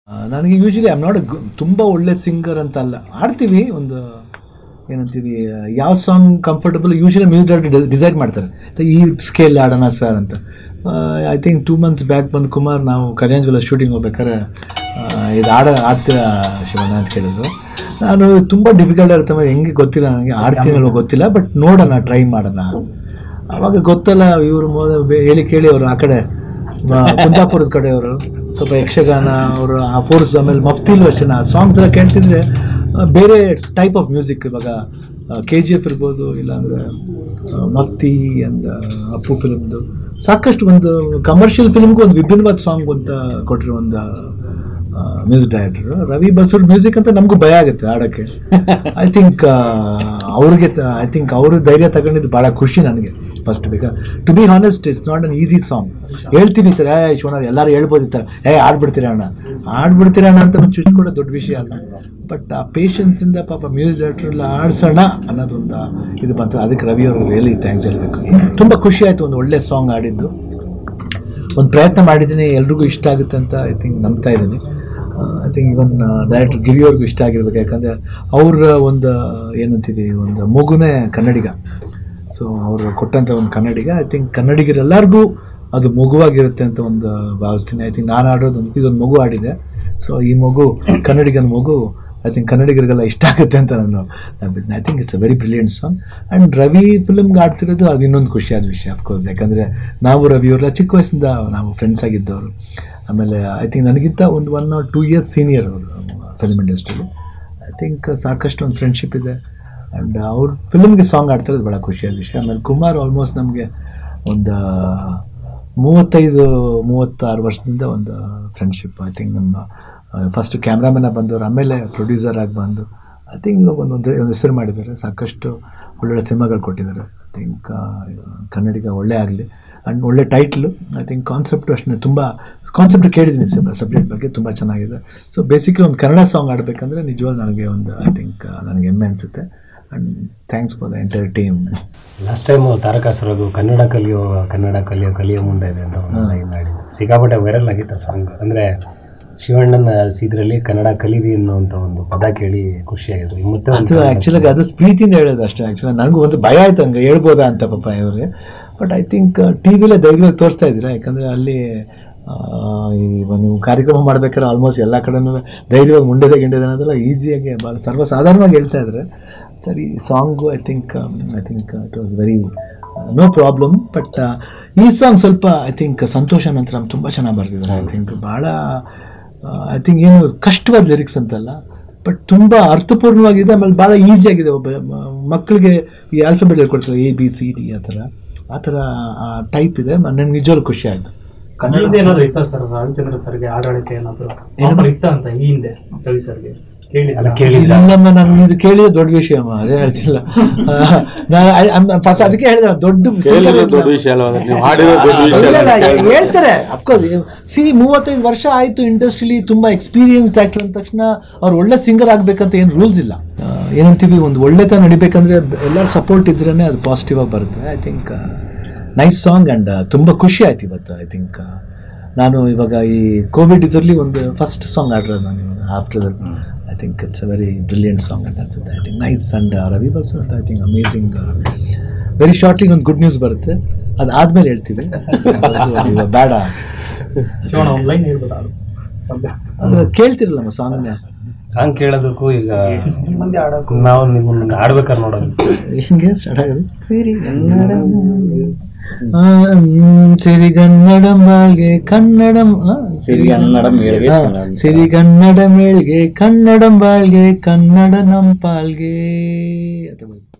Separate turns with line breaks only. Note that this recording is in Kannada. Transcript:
ನನಗೆ ಯೂಶಲಿ ಐಮ್ ನಾಟ್ ತುಂಬ ಒಳ್ಳೆ ಸಿಂಗರ್ ಅಂತ ಅಲ್ಲ ಆಡ್ತೀವಿ ಒಂದು ಏನಂತೀವಿ ಯಾವ song comfortable usually music director decide ಮಾಡ್ತಾರೆ ಈ ಸ್ಕೇಲ್ ಆಡೋಣ ಸರ್ ಅಂತ I think two months back ಬಂದು ಕುಮಾರ್ ನಾವು ಕಲ್ಯಾಣ್ ಶೂಟಿಂಗ್ ಹೋಗ್ಬೇಕಾದ್ರೆ ಆ, ಇದು ಆಡ ಆಡ್ತೀರಾ ಶಿವಣ್ಣ ಅಂತ ಕೇಳಿದ್ರು ನಾನು ತುಂಬ ಡಿಫಿಕಲ್ಟ್ ಇರುತ್ತೆ ಹೆಂಗೆ ಗೊತ್ತಿಲ್ಲ ನನಗೆ ಆಡ್ತೀನಲ್ವ ಗೊತ್ತಿಲ್ಲ ಬಟ್ ನೋಡೋಣ ಟ್ರೈ ಮಾಡೋಣ ಅವಾಗ ಗೊತ್ತಲ್ಲ ಇವರು ಹೇಳಿ ಕೇಳಿ ಅವರು ಆ ಕಡೆ ಮ- ಕುಂದಾಪುರದ ಕಡೆಯವರು ಸ್ವಲ್ಪ ಯಕ್ಷಗಾನ ಅವರು ಆ ಫೋರ್ಸ್ ಆಮೇಲೆ ಮಫ್ತಿಲು ಅಷ್ಟೇ ಆ ಸಾಂಗ್ಸ್ ಎಲ್ಲ ಕೇಳ್ತಿದ್ರೆ ಆ, ಬೇರೆ ಟೈಪ್ ಆಫ್ ಮ್ಯೂಸಿಕ್ ಇವಾಗ ಕೆ ಜಿ ಎಫ್ ಇರ್ಬೋದು ಇಲ್ಲಾಂದ್ರೆ ಆ, ಮಫ್ತಿ ಅಂಡ್ ಅಪ್ಪು ಫಿಲ್ಮ್ದು ಸಾಕಷ್ಟು ಒಂದು ಕಮರ್ಷಿಯಲ್ ಫಿಲ್ಮ್ಗೂ ಒಂದು ವಿಭಿನ್ನವಾದ ಸಾಂಗ್ ಅಂತ ಕೊಟ್ಟಿರೋ ಒಂದು music director Ravi Basrur music ಅಂತ ನಮಗೂ ಭಯ ಆಗುತ್ತೆ ಆಡೋಕ್ಕೆ ಐ ಥಿಂಕ್ ಅವ್ರಿಗೆ ಐ ಥಿಂಕ್ ಅವರು ಧೈರ್ಯ ತಗೊಂಡಿದ್ದು ಭಾಳ ಖುಷಿ ನನಗೆ ಫಸ್ಟ್ ಬೇಕಾ to be honest it's not an easy song ಹೇಳ್ತೀನಿ ಈ ಥರ ಏ ಶಿವಣ್ಣ ಎಲ್ಲರೂ ಹೇಳ್ಬೋದು ಈ ಥರ ಏ ಆಡ್ಬಿಡ್ತೀರ ಅಣ್ಣ ಆಡ್ಬಿಡ್ತೀರ ಅಣ್ಣ ಅಂತ ಚುಚ್ಕೊಡೋ ದೊಡ್ಡ ವಿಷಯ ಅಲ್ಲ ಬಟ್ ಆ ಪೇಷನ್ಸಿಂದ ಪಾಪ ಮ್ಯೂಸಿಕ್ ಡೈರೆಕ್ಟರ್ ಎಲ್ಲ ಆಡ್ಸೋಣ ಅನ್ನೋದೊಂದು ಇದು ಬಂತು ಅದಕ್ಕೆ ರವಿ ಅವರು ರಿಯಲಿ ಥ್ಯಾಂಕ್ಸ್ ಹೇಳಬೇಕು ತುಂಬ ಖುಷಿ ಆಯಿತು ಒಂದು ಒಳ್ಳೆ ಸಾಂಗ್ ಆಡಿದ್ದು ಒಂದು ಪ್ರಯತ್ನ ಮಾಡಿದ್ದೀನಿ ಎಲ್ರಿಗೂ ಇಷ್ಟ ಆಗುತ್ತೆ ಅಂತ ಐ ಥಿಂಕ್ ನಂಬ್ತಾ ಇದ್ದೀನಿ ಐ ಥಿಂಕ್ ಇವನ್ ಡೈರೆಕ್ಟರ್ ಗಿರಿಯವ್ರಿಗೂ ಇಷ್ಟ ಆಗಿರ್ಬೇಕು ಯಾಕಂದರೆ ಅವ್ರ ಒಂದು ಏನಂತೀವಿ ಒಂದು ಮಗುನೇ ಕನ್ನಡಿಗ ಸೊ ಅವರು ಕೊಟ್ಟಂಥ ಒಂದು ಕನ್ನಡಿಗ ಐ ಥಿಂಕ್ ಕನ್ನಡಿಗರೆಲ್ಲರಿಗೂ ಅದು ಮಗುವಾಗಿರುತ್ತೆ ಅಂತ ಒಂದು ಭಾವಿಸ್ತೀನಿ ಐ ಥಿಂಕ್ ನಾನು ಆಡೋದು ಒಂದು- ಇದೊಂದು ಮಗು ಆಡಿದೆ ಸೊ ಈ ಮಗು ಕನ್ನಡಿಗನ ಮಗು ಐ ಥಿಂಕ್ ಕನ್ನಡಿಗರಿಗೆಲ್ಲ ಇಷ್ಟ ಆಗುತ್ತೆ ಅಂತ ನಾನು ನಂಬಿದ್ದೀನಿ I think it's a very brilliant song and Ravi ಫಿಲ್ಮ್ಗೆ ಆಡ್ತಿರೋದು ಅದು ಇನ್ನೊಂದು ಖುಷಿಯಾದ ವಿಷಯ ಅಫ್ಕೋರ್ಸ್ ಯಾಕಂದರೆ ನಾವು ರವಿ ಅವರೆಲ್ಲ ಚಿಕ್ಕ ವಯಸ್ಸಿಂದ ನಾವು ಫ್ರೆಂಡ್ಸ್ ಆಗಿದ್ದವರು ಆಮೇಲೆ ಐ ಥಿಂಕ್ ನನಗಿಂತ ಒಂದು one or two years senior ಅವರು ಫಿಲ್ಮ್ ಇಂಡಸ್ಟ್ರಿಲಿ ಐ ಥಿಂಕ್ ಸಾಕಷ್ಟು ಒಂದು ಫ್ರೆಂಡ್ಶಿಪ್ ಇದೆ ಆ್ಯಂಡ್ ಅವ್ರ ಫಿಲ್ಮ್ಗೆ ಸಾಂಗ್ ಆಡ್ತಿರೋದು ಭಾಳ ಖುಷಿಯಾದ ವಿಷಯ ಆಮೇಲೆ ಕುಮಾರ್ ಆಲ್ಮೋಸ್ಟ್ ನಮಗೆ ಒಂದು ಮೂವತ್ತೈದು ಮೂವತ್ತಾರು ವರ್ಷದಿಂದ ಒಂದು ಫ್ರೆಂಡ್ಶಿಪ್ ಐ ಥಿಂಕ್ ನಮ್ಮ ಫಸ್ಟ್ ಕ್ಯಾಮ್ರಾಮನ್ನ ಬಂದವರು ಆಮೇಲೆ ಪ್ರೊಡ್ಯೂಸರ್ ಆಗಿ ಬಂದು ಐ ಥಿಂಕ್ ಒಂದು ಒಂದು ಹೆಸರು ಮಾಡಿದ್ದಾರೆ ಸಾಕಷ್ಟು ಒಳ್ಳೊಳ್ಳೆ ಸಿನಿಮಾಗಳು ಕೊಟ್ಟಿದ್ದಾರೆ ಐ ಥಿಂಕ್ ಕನ್ನಡಿಗ ಒಳ್ಳೆ ಆಗಲಿ ಆ್ಯಂಡ್ ಒಳ್ಳೆ ಟೈಟ್ಲು ಐ ಥಿಂಕ್ ಕಾನ್ಸೆಪ್ಟು ಅಷ್ಟೇ ತುಂಬ ಕಾನ್ಸೆಪ್ಟ್ ಕೇಳಿದ್ದೀನಿ ಸಬ್ಜೆಕ್ಟ್ ಬಗ್ಗೆ ತುಂಬ ಚೆನ್ನಾಗಿದೆ ಸೊ ಬೇಸಿಕಲಿ ಒಂದು ಕನ್ನಡ ಸಾಂಗ್ ಆಡಬೇಕಂದ್ರೆ ನಿಜವಾಗ್ಲೂ ನನಗೆ ಒಂದು ಐ ಥಿಂಕ್ ನನಗೆ ಹೆಮ್ಮೆ ಅನಿಸುತ್ತೆ and thanks for the entire team
last time ತಾರಕಾಸುರದು ಕನ್ನಡ ಕಲಿಯೋ ಕನ್ನಡ ಕಲಿಯೋ ಕಲಿಯೋ ಮುಂದೆ ಇದೆ ಅಂತ ಒಂದು ಲೈನ್ ಮಾಡಿದ್ದು ಸಿಕ್ಕಾಪಟ್ಟೆ ವೈರಲ್ ಆಗಿತ್ತು ಸಾಂಗ್ ಅಂದರೆ ಶಿವಣ್ಣನ ಇದರಲ್ಲಿ ಕನ್ನಡ ಕಲಿವಿ ಅನ್ನೋಂಥ ಒಂದು ಪದ ಕೇಳಿ ಖುಷಿಯಾಗಿದ್ರು ಈಗ ಮತ್ತೆ ಒಂದು
ಅದು ಆ್ಯಕ್ಚುಲಾಗಿ ಅದು ಪ್ರೀತಿಯಿಂದ ಹೇಳೋದು ಅಷ್ಟೇ ಆ್ಯಕ್ಚುಲಿ ನನಗೂ ಒಂದು ಭಯ ಆಯ್ತು ಹಂಗೆ ಹೇಳ್ಬೋದಾ ಅಂತ ಪಾಪ ಇವ್ರಿಗೆ ಬಟ್ ಐ ಥಿಂಕ್ ಟಿ ವಿಲೇ ಧೈರ್ಯವಾಗಿ ತೋರಿಸ್ತಾ ಇದ್ದೀರಾ ಯಾಕಂದರೆ ಅಲ್ಲಿ ಆ, ಈ ಒಂದು ನೀವು ಕಾರ್ಯಕ್ರಮ ಮಾಡ್ಬೇಕಾದ್ರೆ ಆಲ್ಮೋಸ್ಟ್ ಎಲ್ಲ ಕಡೆನೂ ಧೈರ್ಯವಾಗಿ ಮುಂಡೆದೆ ಗಿಂಡೆದೆ ಅನ್ನೋದೆಲ್ಲ ಈಸಿಯಾಗಿ ಭಾಳ ಸರ್ವಸಾಧಾರಣವಾಗಿ ಹೇಳ್ತಾ ಇದ್ದಾರೆ ಸರಿ song I think I think it was very no problem but ಈ ಸಾಂಗ್ ಸ್ವಲ್ಪ ಐ ಥಿಂಕ್ ಸಂತೋಷ ನಂತರ ತುಂಬ ಚೆನ್ನಾಗಿ ಬರ್ತಿದ್ದಾರೆ ಐ ಥಿಂಕ್ ಭಾಳ ಐ ಥಿಂಕ್ ಏನು ಕಷ್ಟವಾದ ಲಿರಿಕ್ಸ್ ಅಂತಲ್ಲ ಬಟ್ ತುಂಬ ಅರ್ಥಪೂರ್ಣವಾಗಿದೆ ಆಮೇಲೆ ಭಾಳ ಈಸಿಯಾಗಿದೆ ಒಬ್ಬ ಮ- ಮಕ್ಕಳಿಗೆ ಈ ಆಲ್ಫಾಬೆಟ್ ಹೇಳ್ಕೊಡ್ತಾರೆ ಎ ಬಿ ಸಿ ಡಿ ಆ ಥರ ಆ ಥರ ಟೈಪ್ ಇದೆ ನನಗೆ ನಿಜವಾಗ್ಲೂ ಖುಷಿ ಆಯಿತು
ಕನ್ನಡದ ಏನಾದ್ರು ಇತ್ತ ಸರ್ ರಾಮಚಂದ್ರ ಸರ್ಗೆ ಆಡಳಿತ ಏನಾದ್ರು ಆಫರ್ ಇತ್ತ ಅಂತ ಈ ಹಿಂದೆ ರವಿ ಸರ್ಗೆ
ಅಲ್ಲ
ಕೇಳಿ
ಕೇಳಿಲ್ಲ
ಇಲ್ಲಮ್ಮ ನಾನು ಇದು ಕೇಳಿದ ದೊಡ್ಡ ವಿಷಯ ಅಮ್ಮ ಅದೇ ಹೇಳ್ತಿಲ್ಲ ನಾನು ಫಸ್ಟ್ ಅದಕ್ಕೆ ಹೇಳಿದ್ರೆ ದೊಡ್ಡ
ಕೇಳಿದ್ರೆ
singer
ದೊಡ್ಡ
ಇಲ್ಲ.
ವಿಷಯ ಅಲ್ವಾ ಅದು? ನೀವು ಹಾಡಿರೋ ದೊಡ್ಡ ವಿಷಯ
ಇಲ್ಲ,
ಅಲ್ವಾ?
ಇಲ್ಲ, ಹೇಳ್ತಾರೆ ಅಫ್ಕೋರ್ಸ್ ಸಿ ಮೂವತ್ತೈದು ವರ್ಷ ಆಯ್ತು ಇಂಡಸ್ಟ್ರಿಲಿ ತುಂಬಾ ಎಕ್ಸ್ಪೀರಿಯನ್ಸ್ಡ್ ಆಕ್ಟರ್ ಅಂದ ತಕ್ಷಣ ಅವ್ರು ಒಳ್ಳೆ ಸಿಂಗರ್ ಆಗ್ಬೇಕಂತ ಏನು ರೂಲ್ಸ್ ಇಲ್ಲ ಆ, ಏನಂತೀವಿ ಒಂದು ಒಳ್ಳೆತನ ನಡಿಬೇಕಂದ್ರೆ ಎಲ್ಲರ ಸಪೋರ್ಟ್ ಇದ್ರೇನೆ ಅದು ಪಾಸಿಟಿವ್ ಆಗಿ ಬರುತ್ತೆ I think nice song and ತುಂಬಾ ಖುಷಿ ಆಯ್ತು ಇವತ್ತು ಐ ಥಿಂಕ್ ನಾನು ಇವಾಗ ಈ ಕೋವಿಡ್ ಇದರಲ್ಲಿ ಒಂದು ಫಸ್ಟ್ ಸಾಂಗ್ ಆಡ್ರೆ ನಾನು after I think it's a very brilliant song ಅಂತ ಅನ್ಸುತ್ತೆ I think nice and Ravi Basu ಅಂತ I think amazing very shortly ಒಂದು ಗುಡ್ ನ್ಯೂಸ್ ಬರುತ್ತೆ ಅದಾದ್ಮೇಲೆ ಹೇಳ್ತೀವಿ ಅದು ಇವಾಗ ಬೇಡ
ಶಿವಣ್ಣ ಒಂದು ಲೈನ್ ಹೇಳ್ಬೋದಾ
ಅದು ಕೇಳ್ತಿರಲ್ಲಮ್ಮ ಸಾಂಗ್ನ
ಸಾಂಗ್ ಕೇಳೋದಕ್ಕೂ ಈಗ
ಮುಂದೆ ಆಡೋಕು
ನಾವು ನಿಮ್ಮನ್ನ ಆಡ್ಬೇಕಾದ್ರೆ ನೋಡೋದು
ಹೆಂಗೆ ಸ್ಟಾರ್ಟ್ ಆಗೋದು ಸಿರಿಗನ್ನಡಂ ಆ, ಹ್ಮ್, ಸಿರಿಗನ್ನಡಂ ಬಾಳ್ಗೆ ಕನ್ನಡಂ ಆ,
ಸಿರಿಗನ್ನಡಂ ಏಳ್ಗೆ
ಆ,
ಕನ್ನಡಂ.
ಸಿರಿಗನ್ನಡಂ ಏಳ್ಗೆ ಕನ್ನಡಂ ಬಾಳ್ಗೆ ಕನ್ನಡ ನಮ್ಮ ಪಾಲ್ಗೆ ಅಂತ ಬರುತ್ತೆ.